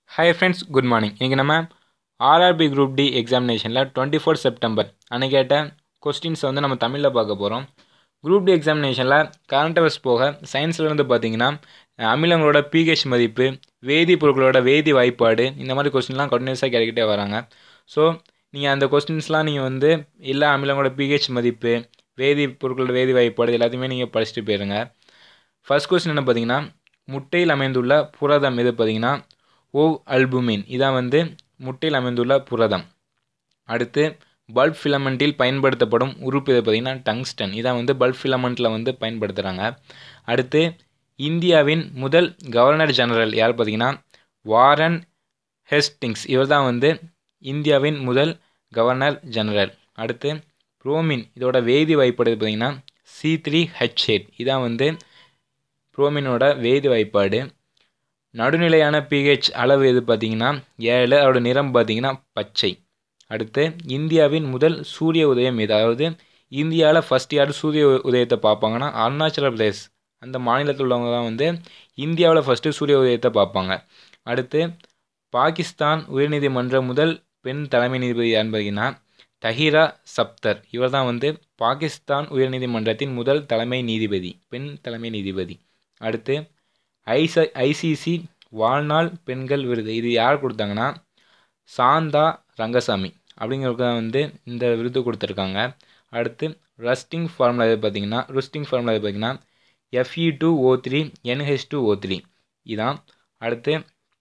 hi friends good morning இன்றைக்கி நம்ம RRB group D எக்ஸாமினேஷனில் டுவெண்ட்டி ஃபோர் செப்டம்பர் அன்னைக்கு கேட்ட கொஸ்டின்ஸை வந்து நம்ம தமிழில் பார்க்க போகிறோம் குரூப் டி எக்ஸாமினேஷனில் கரண்ட் அவர்ஸ் போக சயின்ஸில் இருந்து பார்த்தீங்கன்னா அமிலங்களோட பிஹெச் மதிப்பு வேதிப்பொருட்களோட வேதி வாய்ப்பாடு இந்த மாதிரி கொஸ்டின்லாம் கண்டினியூஸாக கேட்டுக்கிட்டே வராங்க ஸோ நீங்கள் அந்த கொஸ்டின்ஸ்லாம் நீங்கள் வந்து எல்லா அமிலங்களோட பிஹெச் மதிப்பு வேதி பொருட்களோட வேதி வாய்ப்பாடு எல்லாத்தையுமே நீங்கள் படிச்சுட்டு போயிருங்க ஃபர்ஸ்ட் கொஸ்டின் என்ன பார்த்தீங்கன்னா முட்டையில் அமைந்துள்ள புரதம் எது பார்த்தீங்கன்னா ஓ அல்புமின் இதான் வந்து முட்டையில் அமைந்துள்ள புரதம் அடுத்து பல்ப் ஃபிலமெண்ட்டில் பயன்படுத்தப்படும் உறுப்பு எது பார்த்திங்கன்னா டங்ஸ்டன் இதான் வந்து பல்ப் ஃபிலமெண்ட்டில் வந்து பயன்படுத்துகிறாங்க அடுத்து இந்தியாவின் முதல் கவர்னர் ஜெனரல் யார் பார்த்தீங்கன்னா வாரன் ஹெஸ்டிங்ஸ் இவர் தான் வந்து இந்தியாவின் முதல் கவர்னர் ஜெனரல் அடுத்து புரோமின் இதோட வேதி வாய்ப்பாடு பார்த்திங்கன்னா சி த்ரீ ஹெச் எயிட் இதான் வந்து புரோமினோட வேதி வாய்ப்பாடு நடுநிலையான பிஹெச் அளவு எது பார்த்தீங்கன்னா ஏழு அதோட நிறம் பார்த்தீங்கன்னா பச்சை அடுத்து இந்தியாவின் முதல் சூரிய உதயம் எது அதாவது இந்தியாவில் ஃபஸ்ட் யார் சூரிய உதயத்தை பார்ப்பாங்கன்னா அருணாச்சல பிரதேஷ் அந்த மாநிலத்தில் உள்ளவங்க தான் வந்து இந்தியாவில் ஃபஸ்ட்டு சூரிய உதயத்தை பார்ப்பாங்க அடுத்து பாகிஸ்தான் உயர்நீதிமன்ற முதல் பெண் தலைமை நீதிபதி யாருன்னு பார்த்தீங்கன்னா தஹீரா சப்தர் இவர் தான் வந்து பாகிஸ்தான் உயர்நீதிமன்றத்தின் முதல் தலைமை நீதிபதி பெண் தலைமை நீதிபதி அடுத்து ஐச ஐசிசி வாழ்நாள் பெண்கள் விருது இது யார் கொடுத்தாங்கன்னா சாந்தா ரங்கசாமி அப்படிங்கிறவங்க தான் வந்து இந்த விருது கொடுத்துருக்காங்க அடுத்து ரஸ்டிங் ஃபார்முலா எது பார்த்தீங்கன்னா ருஸ்டிங் ஃபார்முலா எது பார்த்தீங்கன்னா FE two O three NH two O three இதான் அடுத்து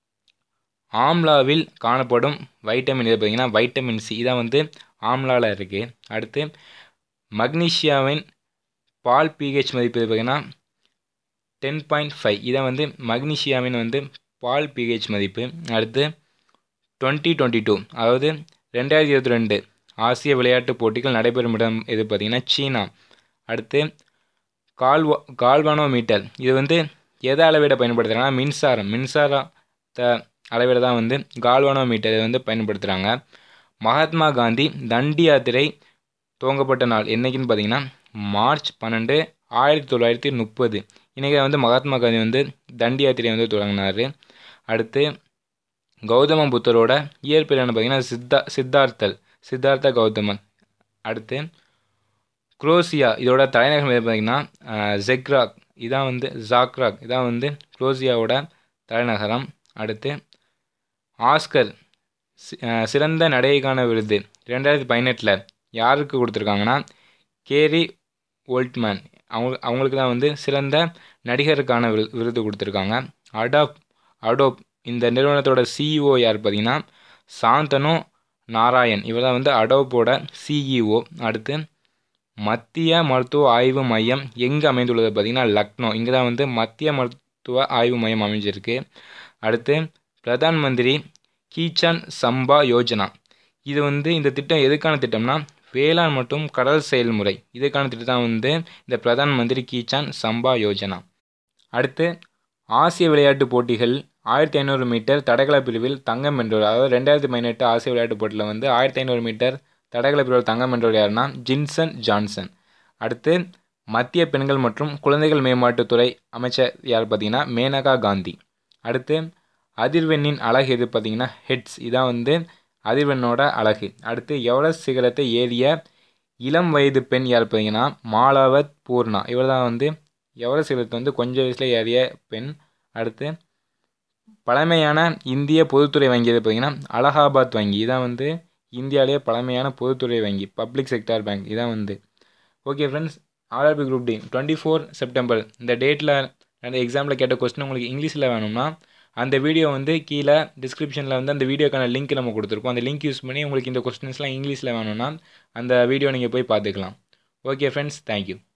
ஆம்லாவில் காணப்படும் வைட்டமின் எது பார்த்தீங்கன்னா வைட்டமின் சி இதான் வந்து ஆம்லாவில் இருக்குது அடுத்து மக்னீஷியாவின் பால் பிஹெச் மதிப்பு எது பார்த்தீங்கன்னா டென் பாயிண்ட் ஃபைவ் இதை வந்து மக்னீஷியாவின் வந்து பால் பிஹெச் மதிப்பு அடுத்து டுவெண்ட்டி டுவெண்ட்டி டூ அதாவது ரெண்டாயிரத்தி இருபத்தி ரெண்டு ஆசிய விளையாட்டுப் போட்டிகள் நடைபெறும் இடம் எது பார்த்திங்கன்னா சீனா அடுத்து கால்வா கால்வானோமீட்டர் இது வந்து எதை அளவிட பயன்படுத்துகிறாங்கன்னா மின்சாரம் மின்சாரத்தை அளவிட தான் வந்து கால்வானோமீட்டர் இதை வந்து பயன்படுத்துகிறாங்க மகாத்மா காந்தி தண்டி யாத்திரை துவங்கப்பட்ட நாள் என்றைக்குன்னு பார்த்தீங்கன்னா மார்ச் பன்னெண்டு ஆயிரத்தி தொள்ளாயிரத்தி முப்பது இன்றைக்கி வந்து மகாத்மா காந்தி வந்து தண்டி யாத்திரை வந்து தொடங்கினார் அடுத்து கௌதம புத்தரோட இயற்பெயர் என்ன பார்த்தீங்கன்னா சித்தா சித்தார்த்தல் சித்தார்த்த கௌதமன் அடுத்து குரோசியா இதோட தலைநகரம் எது பார்த்தீங்கன்னா ஜெக்ராக் இதான் வந்து ஜாக்ராக் இதான் வந்து குரோசியாவோட தலைநகரம் அடுத்து ஆஸ்கர் சிறந்த நடிகைக்கான விருது ரெண்டாயிரத்தி பதினெட்டில் யாருக்கு கொடுத்துருக்காங்கன்னா கேரி ஓல்ட்மேன் அவங்க அவங்களுக்கு தான் வந்து சிறந்த நடிகருக்கான விரு விருது கொடுத்துருக்காங்க அடாப் அடோப் இந்த நிறுவனத்தோட சிஇஓ யார் பார்த்தீங்கன்னா சாந்தனு நாராயண் இவர் தான் வந்து அடோப்போட சிஇஓ அடுத்து மத்திய மருத்துவ ஆய்வு மையம் எங்கே அமைந்துள்ளது பார்த்திங்கன்னா லக்னோ இங்கே தான் வந்து மத்திய மருத்துவ ஆய்வு மையம் அமைஞ்சிருக்கு அடுத்து பிரதான் மந்திரி கீச்சான் சம்பா யோஜனா இது வந்து இந்த திட்டம் எதுக்கான திட்டம்னா வேளாண் மற்றும் கடல் செயல்முறை இதுக்கான திட்டம் தான் வந்து இந்த பிரதான் மந்திரி கீச்சான் சம்பா யோஜனா அடுத்து ஆசிய விளையாட்டுப் போட்டிகள் ஆயிரத்தி ஐநூறு மீட்டர் தடகள பிரிவில் தங்கம் வென்றவர் அதாவது ரெண்டாயிரத்தி பதினெட்டு ஆசிய விளையாட்டுப் போட்டியில் வந்து ஆயிரத்தி ஐநூறு மீட்டர் தடகள பிரிவில் தங்கம் வென்றவர் யாருன்னா ஜின்சன் ஜான்சன் அடுத்து மத்திய பெண்கள் மற்றும் குழந்தைகள் மேம்பாட்டுத்துறை அமைச்சர் யார் பார்த்தீங்கன்னா மேனகா காந்தி அடுத்து அதிர்வெண்ணின் அழகு எது பார்த்தீங்கன்னா ஹெட்ஸ் இதான் வந்து அதிர்வெண்ணோட அழகு அடுத்து எவரெஸ்ட் சிகரத்தை ஏறிய இளம் வயது பெண் யார் பார்த்தீங்கன்னா மாலாவத் பூர்ணா இவர் தான் வந்து எவரெஸ்ட் சிகரத்தை வந்து கொஞ்சம் வயசில் ஏறிய பெண் அடுத்து பழமையான இந்திய பொதுத்துறை வங்கி எது பார்த்தீங்கன்னா அலகாபாத் வங்கி இதான் வந்து இந்தியாவிலேயே பழமையான பொதுத்துறை வங்கி பப்ளிக் செக்டார் பேங்க் இதான் வந்து okay friends RRB group D twenty four September இந்த டேட்டில் அந்த எக்ஸாமில் கேட்ட கொஸ்டின் உங்களுக்கு இங்கிலீஷில் வேணும்னா அந்த வீடியோ வந்து கீழே டிஸ்கிரிப்ஷனில் வந்து அந்த வீடியோக்கான லிங்க் நம்ம கொடுத்துருக்கோம் அந்த லிங்க் யூஸ் பண்ணி உங்களுக்கு இந்த கொஸ்டின்ஸ்லாம் இங்கிலீஷில் வேணும்னா அந்த வீடியோ நீங்கள் போய் பார்த்துக்கலாம் ஓகே ஃப்ரெண்ட்ஸ் தேங்க்யூ